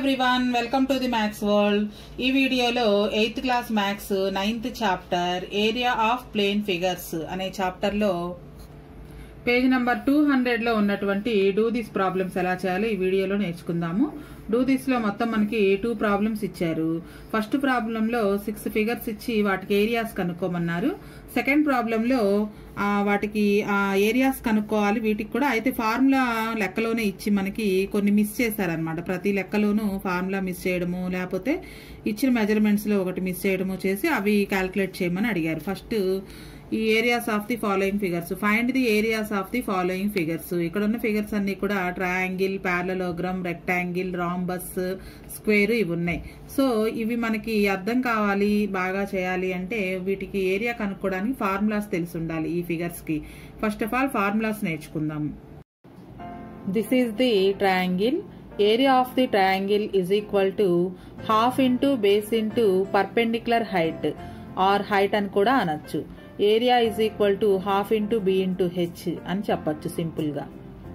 Everyone welcome to the maths world ఈ వీడియోలో eighth class maths ninth chapter area of plane figures అనే chapter లో page number two hundred లో ఉన్నటువంటి do this problems ఎలా చేయాలో ఈ వీడియోలో నేర్చుకుందాము డూ దిస్ లో మొత్తం మనకి టూ ప్రాబ్లమ్స్ ఇచ్చారు ఫస్ట్ ప్రాబ్లం లో సిక్స్ ఫిగర్స్ ఇచ్చి వాటికి ఏరియాస్ కనుక్కోమన్నారు సెకండ్ ప్రాబ్లం లో ఆ, వాటికి ఆ ఏరియాస్ కనుక్కోవాలి వీటికి కూడా అయితే ఫార్ములా లెక్కలోనే ఇచ్చి మనకి కొన్ని మిస్ చేశారనమాట ప్రతి లెక్కలోనూ ఫార్ములా మిస్ చేయడము లేకపోతే ఇచ్చిన మెజర్మెంట్స్ లో ఒకటి మిస్ చేయడము చేసి అవి క్యాల్కులేట్ చేయమని అడిగారు ఫస్ట్ ఈ areas of the following figures find the areas of the following figures ఇక్కడ ఉన్న ఫిగర్స్ అన్ని కూడా triangle parallelogram rectangle rhombus square ఇవి ఉన్నాయి సో ఇవి మనకి అర్థం కావాలి బాగా చేయాలి అంటే వీటికి ఏరియా కనుక్కోవడానికి ఫార్ములాస్ తెలిసి ఉండాలి ఈ ఫిగర్స్ కి ఫస్ట్ ఆఫ్ ఆల్ ఫార్ములాస్ నేర్చుకుందాం this is the triangle area of the triangle is equal to half into base into perpendicular height or height అని కూడా అనొచ్చు area is equal to half into B into H అని చెప్పొచ్చు simple గా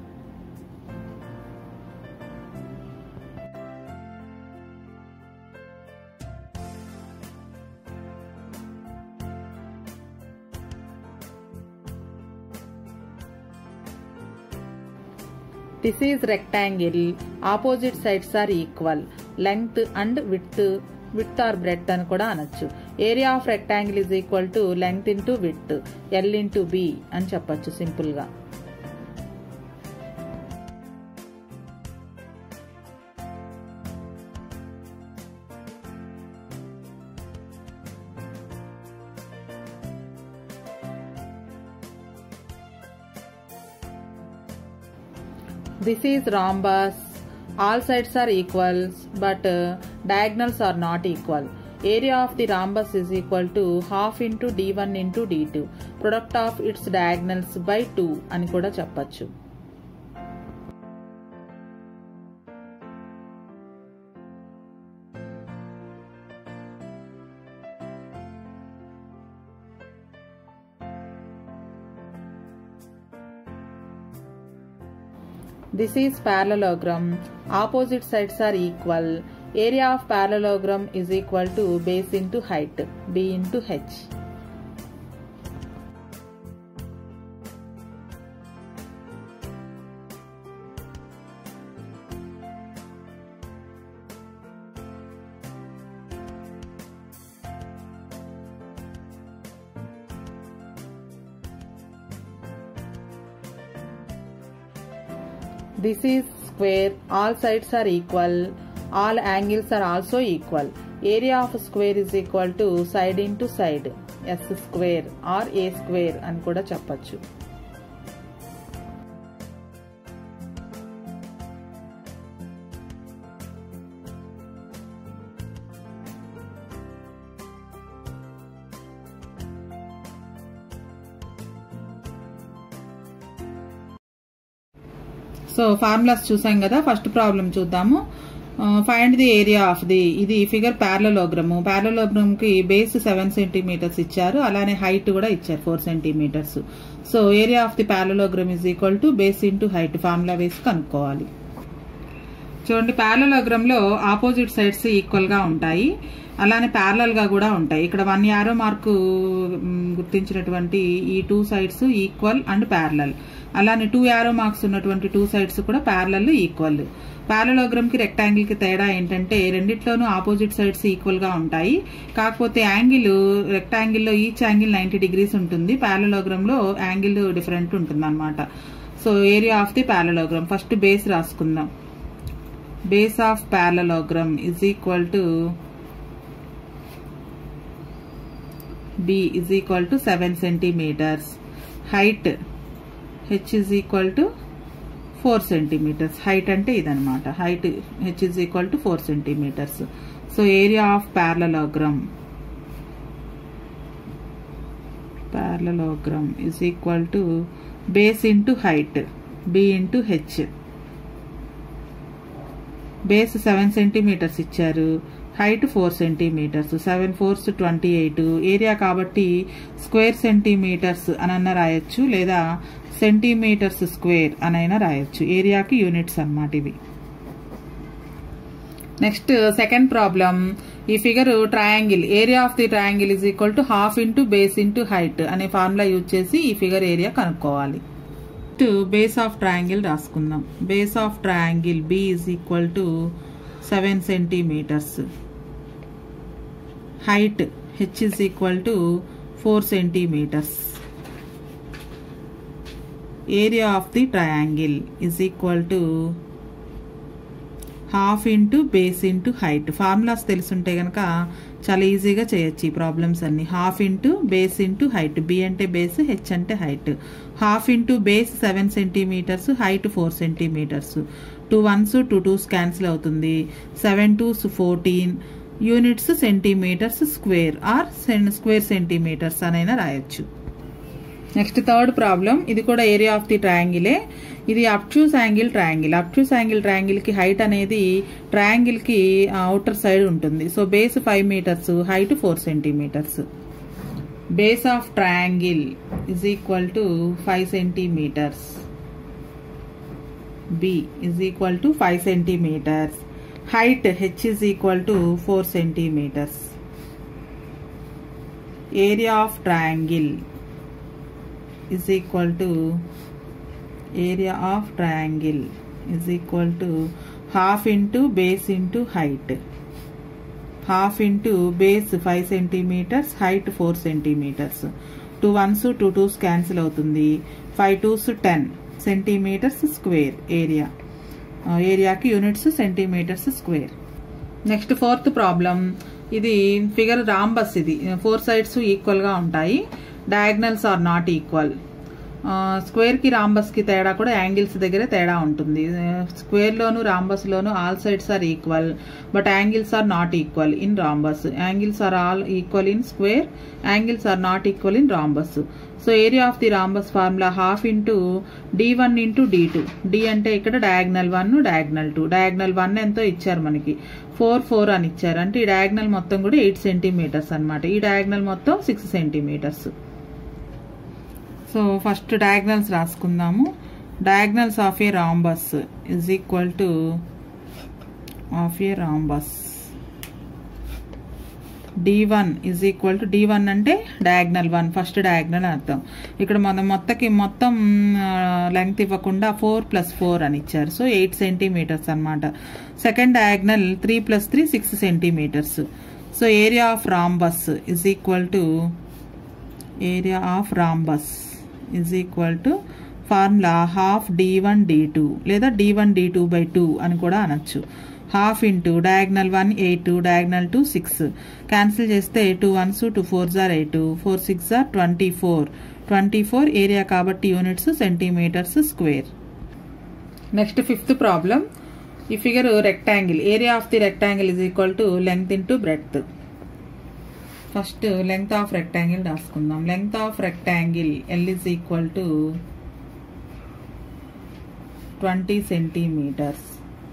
this is rectangle opposite sides are equal length and width width or breadth అని కూడా అనొచ్చు area of rectangle is equal to length into width L into B అని చెప్పొచ్చు simple గా This is rhombus. All sides are equal, but uh, diagonals are not equal. Area of the rhombus is equal to half into d1 into d2. Product of its diagonals by 2 అని కూడా చెప్పచ్చు This is parallelogram. Opposite sides are equal. Area of parallelogram is equal to base into height, b into h. This is square. All sides are equal. All angles are also equal. Area of square is equal to side into side. S square or A square అని కూడా చెప్పచ్చు so formulas చూసాం కదా first problem చూద్దాము find the area of the ఇది figure parallelogram parallelogram కి base seven centimetres ఇచ్చారు అలానే హైట్ కూడా ఇచ్చారు four centimetres so area of the parallelogram is equal to base into height formula వేసి కనుక్కోవాలి చూడండి ప్యారలోగ్రామ్ లో ఆపోజిట్ సైడ్స్ ఈక్వల్ గా ఉంటాయి అలానే ప్యారలల్ గా కూడా ఉంటాయి ఇక్కడ వన్ యారో మార్కు మ్, గుర్తించినటువంటి ఈ two sides equal and parallel అలానే టూ యారో మార్క్స్ ఉన్నటువంటి టూ సైడ్స్ కూడా ప్యారలల్ ఈక్వల్ ప్యారలోగ్రామ్ కి రెక్టాంగిల్ కి తేడా ఏంటంటే రెండిట్లోనూ ఆపోజిట్ సైడ్స్ ఈక్వల్ గా ఉంటాయి కాకపోతే యాంగిల్ రెక్టాంగిల్ లో ఈచ్ యాంగిల్ నైన్టీ డిగ్రీస్ ఉంటుంది ప్యారలోగ్రామ్ లో యాంగిల్ డిఫరెంట్ ఉంటుంది అనమాట so area of the parallelogram first base రాసుకుందాం base of parallelogram is equal to b is equal to 7 centimeters height h is equal to 4 centimeters height అంటే ఇదనమాట height h is equal to 4 centimeters so area of parallelogram parallelogram is equal to base into height b into h base seven centimetres ఇచ్చారు height four centimetres seven fours twenty eight area కాబట్టి square centimetres అనన్నా రాయొచ్చు లేదా centimetres square అనైనా రాయొచ్చు ఏరియాకి units అన్నమాట ఇవి next second problem ఈ figure triangle area of the triangle is equal to half into base into height అనే ఫార్ములా యూజ్ చేసి ఈ ఫిగర్ ఏరియా కనుక్కోవాలి బేస్ ఆఫ్ ట్రయాంగిల్ రాసుకుందాం base of triangle B is equal to seven centimetres height H is equal to four centimetres area of the triangle is equal to half into base into height formulas తెలుసుంటే కనుక చాలా ఈజీగా చేయొచ్చు ఈ problems అన్ని half into base into height B అంటే base H అంటే height half into base seven centimetres height four centimetres two ones two twos cancel అవుతుంది seven twos fourteen units centimetres square or square centimetres అనైనా రాయొచ్చు next third problem ఇది కూడా area of the ట్రయాంగిలే ఇది obtuse angle triangle obtuse angle triangle కి height అనేది triangle కి అవుటర్ సైడ్ ఉంటుంది so base five metres height four centimetres base of triangle is equal to five centimetres B is equal to five centimetres height H is equal to four centimetres area of triangle is equal to area of triangle is equal to half into base into height half into base 5 centimeters height 4 centimeters 2 ones 2 twos cancel అవుతుంది 5 twos 10 centimeters square area ఏరియాకి units centimetres square next fourth problem ఇది figure rhombus ఇది four sides ఈక్వల్గా ఉంటాయి diagonals are not equal స్క్వేర్కి రాంబస్కి తేడా కూడా యాంగిల్స్ దగ్గరే తేడా ఉంటుంది స్క్వేర్లోను రాంబస్లోను all sides are equal but angles are not equal in rhombus angles are all equal in square angles are not equal in rhombus so area of the rhombus formula half into D one into D two D అంటే ఇక్కడ diagonal one diagonal two diagonal one ఎంతో ఇచ్చారు మనకి four four అని ఇచ్చారు అంటే ఈ diagonal మొత్తం కూడా ఎయిట్ సెంటీమీటర్స్ అనమాట ఈ డయాగ్నల్ మొత్తం six centimetres so first diagonals రాసుకుందాము diagonals of a rhombus is equal to of a rhombus D one is equal to D one అంటే డయాగ్నల్ వన్ ఫస్ట్ డయాగ్నల్ అర్థం ఇక్కడ మనం మొత్తకి మొత్తం లెంగ్త్ ఇవ్వకుండా ఫోర్ ప్లస్ ఫోర్ అని ఇచ్చారు సో ఎయిట్ సెంటీమీటర్స్ అనమాట second diagonal three plus three six centimetres so area of rhombus is equal to area of rhombus is equal to formula half D one D two లేదా D one D two by two అని కూడా అనొచ్చు half into diagonal one eight diagonal two six cancel చేస్తే two ones two four జార్ eight four six జార్ twenty four twenty four area కాబట్టి units centimetres square next fifth problem ఈ figure rectangle area of the rectangle is equal to length into breadth first length of rectangle రాసుకుందాం length of rectangle L is equal to twenty centimetres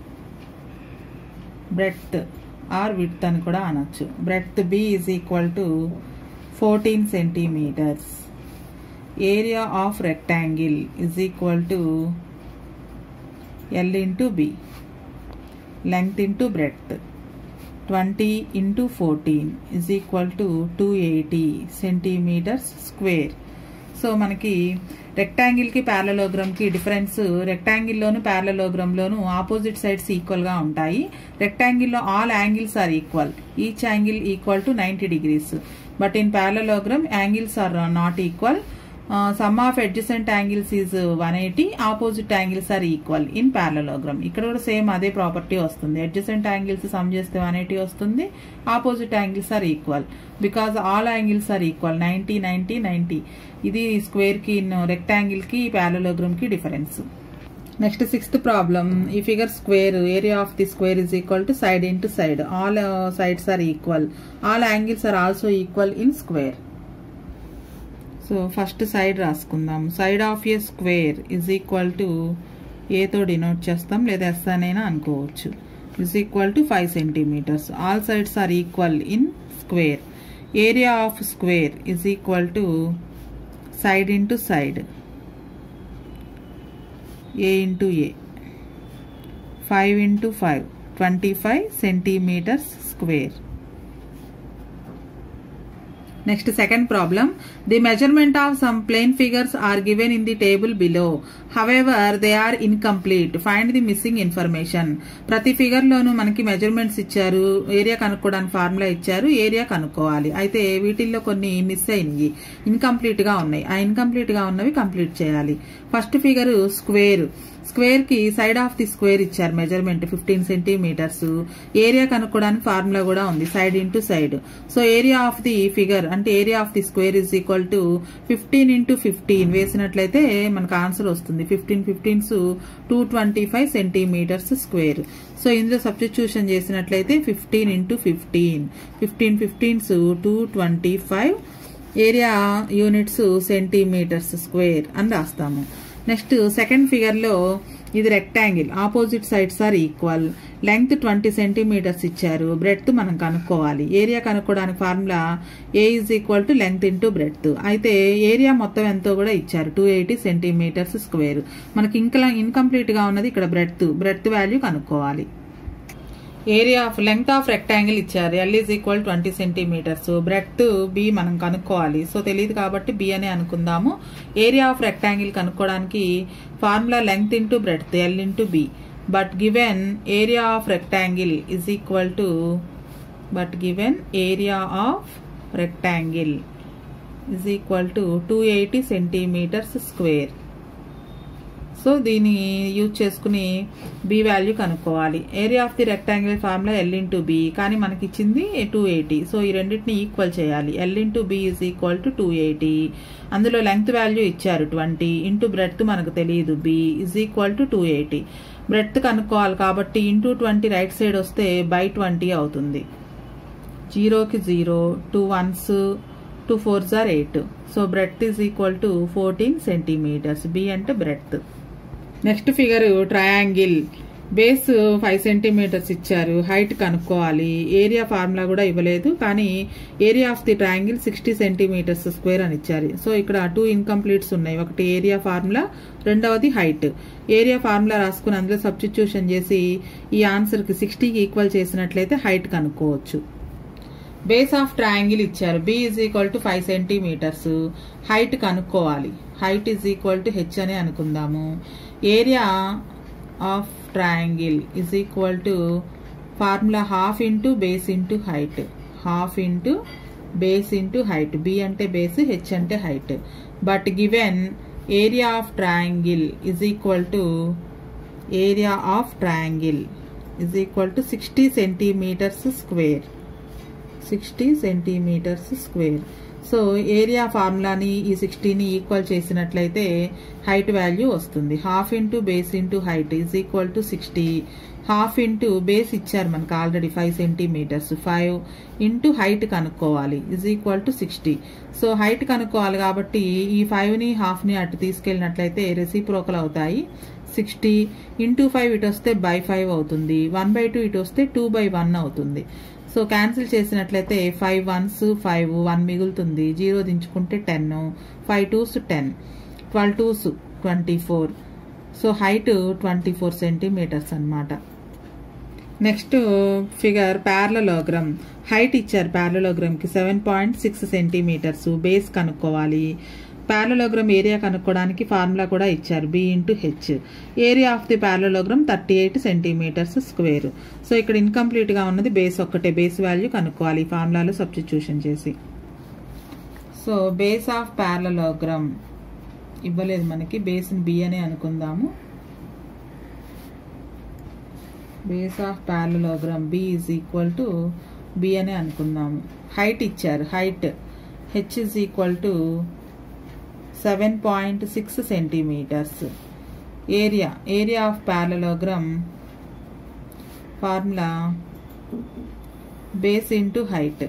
breadth or width అని కూడా అనొచ్చు breadth B is equal to fourteen centimetres area of rectangle is equal to L into B length into breadth twenty into fourteen is equal to two eighty centimetres square so మనకి రెక్టాంగిల్కి ప్యారలోగ్రామ్కి difference రెక్టాంగిల్లోను ప్యారలోగ్రామ్లోను opposite sides ఈక్వల్గా ఉంటాయి రెక్టాంగిల్లో all angles are equal each angle equal to ninety degrees but in parallelogram angles are not equal sum of adjacent angles is one eighty opposite angles are equal in parallelogram ఇక్కడ కూడా same అదే property వస్తుంది adjacent angles sum చేస్తే one eighty వస్తుంది opposite angles are equal because all angles are equal ninety ninety ninety ఇది స్క్వేర్కి రెక్టాంగిల్కి ప్యారలోగ్రామ్కి డిఫరెన్స్ నెక్స్ట్ సిక్స్త్ ప్రాబ్లం ఈ figure square area of the square is equal to side into side all sides are equal all angles are also equal in square so first side రాసుకుందాం side of a square is equal to ఏతో denote చేస్తాం లేదా S అనైనా అనుకోవచ్చు is equal to five centimetres all sides are equal in square area of square is equal to side into side a into a five into five twenty five centimetres square next second problem the measurement of some plane figures are given in the table below however they are incomplete find the missing information ప్రతి figure లోను మనకి measurements ఇచ్చారు area కనుక్కోవడానికి formula ఇచ్చారు area కనుక్కోవాలి అయితే వీటిల్లో కొన్ని మిస్ అయినాయి ఇన్కంప్లీట్ గా ఉన్నాయి ఆ ఇన్కంప్లీట్ గా ఉన్నవి కంప్లీట్ చేయాలి ఫస్ట్ ఫిగర్ స్క్వేర్ స్క్వేర్ కి సైడ్ ఆఫ్ ది స్క్వేర్ ఇచ్చారు మెజర్మెంట్ ఫిఫ్టీన్ సెంటీమీటర్స్ ఏరియా కనుక్కోవడానికి ఫార్ములా కూడా ఉంది side into side so area of the figure అంటే area of the square is equal to fifteen into fifteen వేసినట్లయితే మనకు answer వస్తుంది fifteen fifteens two twenty five centimetres square so ఇందులో substitution చేసినట్లయితే fifteen into fifteen fifteen fifteens two twenty five area units centimetres square అని రాస్తాము next second figure లో ఇది rectangle opposite sides are equal length twenty centimetres ఇచ్చారు breadth మనం కనుక్కోవాలి area కనుక్కోవడానికి formula A is equal to length into breadth అయితే ఏరియా మొత్తం ఎంతో కూడా ఇచ్చారు టూ ఎయిటీ సెంటీమీటర్స్ స్క్వేర్ మనకి ఇంకా ఇన్కంప్లీట్ గా ఉన్నది ఇక్కడ బ్రెడ్త్ బ్రెడ్త్ వాల్యూ కనుక్కోవాలి area of length of rectangle ఇచ్చారు L is equal twenty centimetres breadth B మనం కనుక్కోవాలి సో తెలియదు కాబట్టి బి అనే అనుకుందాము ఏరియా ఆఫ్ రెక్టాంగిల్ కనుక్కోవడానికి formula length into breadth L into B but given area of rectangle is equal to but given area of rectangle is equal to two eighty centimetres square so దీన్ని use చేసుకుని B value కనుక్కోవాలి area of the rectangle formula L into B కానీ మనకి ఇచ్చింది two eighty so ఈ రెండింటిని equal చేయాలి L into B is equal to two eighty అందులో లెంగ్త్ వాల్యూ ఇచ్చారు ట్వంటీ ఇంటూ బ్రెడ్త్ మనకు తెలియదు B is equal to two eighty breadth కనుక్కోవాలి కాబట్టి ఇంటూ ట్వంటీ రైట్ సైడ్ వస్తే బై ట్వంటీ అవుతుంది జీరోకి zero two ones two fours are eight so breadth is equal to fourteen centimetres B అంటే breadth next figure triangle base five centimetres ఇచ్చారు height కనుక్కోవాలి area formula కూడా ఇవ్వలేదు కానీ area of the triangle sixty centimetres square అని ఇచ్చారు so ఇక్కడ two incompletes ఉన్నాయి ఒకటి ఏరియా ఫార్ములా రెండవది హైట్ ఏరియా ఫార్ములా రాసుకుని అందులో సబ్స్టిట్యూషన్ చేసి ఈ ఆన్సర్కి సిక్స్టీకి ఈక్వల్ చేసినట్లయితే హైట్ కనుక్కోవచ్చు బేస్ ఆఫ్ ట్రయాంగిల్ ఇచ్చారు B is equal to five centimetres height కనుక్కోవాలి height is equal to H అని అనుకుందాము area of triangle is equal to formula half into base into height half into base into height B అంటే base H అంటే height but given area of triangle is equal to area of triangle is equal to sixty centimetres square sixty centimetres square so area ఫార్ములాని ఈ సిక్స్టీని equal చేసినట్లయితే height value వస్తుంది half into base into height is equal to sixty half into base ఇచ్చారు మనకు already five centimetres five into height కనుక్కోవాలి is equal to sixty so height కనుక్కోవాలి కాబట్టి ఈ ఫైవ్ని హాఫ్ని అటు తీసుకెళ్ళినట్లయితే రెసిప్రోకల్ అవుతాయి సిక్స్టీ ఇంటూ ఫైవ్ ఇటు వస్తే బై ఫైవ్ అవుతుంది వన్ బై టూ ఇటు వస్తే టూ బై వన్ అవుతుంది సో క్యాన్సిల్ చేసినట్లయితే ఫైవ్ వన్స్ ఫైవ్ వన్ మిగులుతుంది జీరో దించుకుంటే ten five twos ten twelve twos twenty four so height twenty four centimetres అనమాట నెక్స్ట్ ఫిగర్ ప్యారలలోగ్రమ్ హైట్ ఇచ్చారు ప్యారలలోగ్రమ్కి seven point six centimetres base కనుక్కోవాలి parallelogram area కనుక్కోవడానికి formula కూడా ఇచ్చారు B into H area of the parallelogram thirty eight centimetres square so ఇక్కడ ఇన్కంప్లీట్గా ఉన్నది బేస్ ఒక్కటే బేస్ వాల్యూ కనుక్కోవాలి ఈ ఫార్ములాలో సబ్స్టిట్యూషన్ చేసి సో బేస్ ఆఫ్ ప్యారలోగ్రమ్ ఇవ్వలేదు మనకి బేస్ని బి అనే అనుకుందాము base of parallelogram B is equal to B అనే అనుకుందాము హైట్ ఇచ్చారు height H is equal to seven point six centimetres area area of parallelogram formula base into height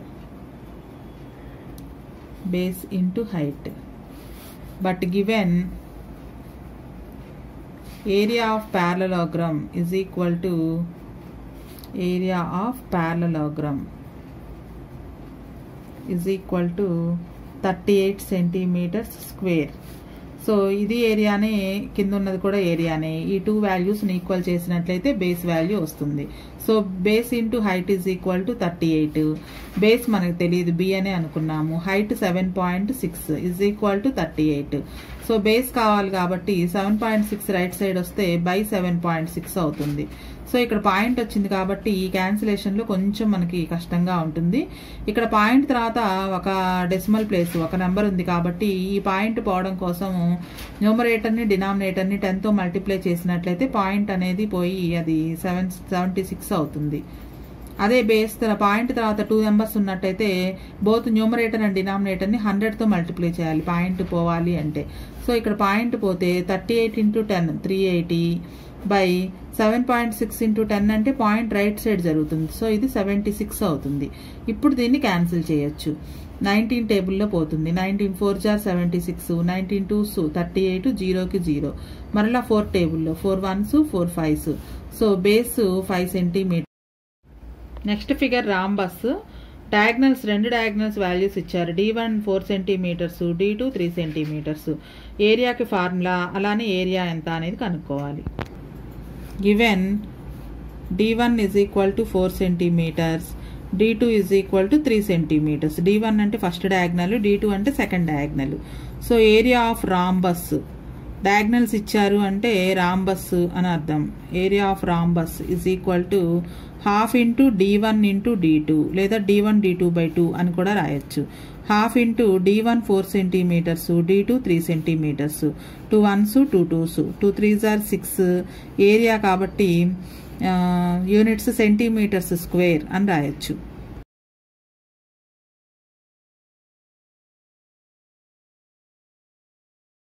base into height but given area of parallelogram is equal to area of parallelogram is equal to 38 centimeters square so ఇది ఏరియానే కింద ఉన్నది కూడా ఏరియానే ఈ two వాల్యూస్ని equal చేసినట్లయితే base value వస్తుంది so base into height is equal to thirty eight base మనకు తెలియదు బి అనే అనుకున్నాము height seven point six is equal to thirty eight so base కావాలి కాబట్టి seven point six right side వస్తే బై సెవెన్ పాయింట్ సిక్స్ అవుతుంది సో ఇక్కడ పాయింట్ వచ్చింది కాబట్టి ఈ క్యాన్సిలేషన్లో కొంచెం మనకి కష్టంగా ఉంటుంది ఇక్కడ పాయింట్ తర్వాత ఒక డెసిమల్ ప్లేస్ ఒక నెంబర్ ఉంది కాబట్టి ఈ పాయింట్ పోవడం కోసం న్యూమరేటర్ని డినామినేటర్ని టెన్తో మల్టిప్లై చేసినట్లయితే పాయింట్ అనేది పోయి అది సెవెన్ సెవెంటీ సిక్స్ అవుతుంది అదే బేస్ పాయింట్ తర్వాత టూ నెంబర్స్ ఉన్నట్టయితే బోత్ న్యూమరేటర్ అండ్ డినామినేటర్ని హండ్రెడ్తో మల్టిప్లై చేయాలి పాయింట్ పోవాలి అంటే సో ఇక్కడ పాయింట్ పోతే thirty eight into ten three eighty by seven point six into ten అంటే పాయింట్ రైట్ సైడ్ జరుగుతుంది సో ఇది సెవెంటీ సిక్స్ అవుతుంది ఇప్పుడు దీన్ని క్యాన్సిల్ చేయొచ్చు నైన్టీన్ టేబుల్లో పోతుంది nineteen four are seventy six nineteen twos thirty eight జీరోకి జీరో మరలా ఫోర్ టేబుల్లో four ones four fives so base five centimetre next figure rhombus diagonals రెండు డయాగ్నల్స్ వాల్యూస్ ఇచ్చారు D one four centimetres D two three centimetres ఏరియాకి formula అలానే ఏరియా ఎంత అనేది కనుక్కోవాలి given D one is equal to four centimetres D two is equal to three centimetres D one అంటే first diagonal D two అంటే second diagonal so area of rhombus diagonals ఇచ్చారు అంటే రాంబస్ అని అర్థం area of rhombus is equal to half into D one into D two లేదా D one D two by two అని కూడా రాయొచ్చు half into D one four centimetres D two three centimetres two ones two twos two threes are six area కాబట్టి units centimetres square అని రాయొచ్చు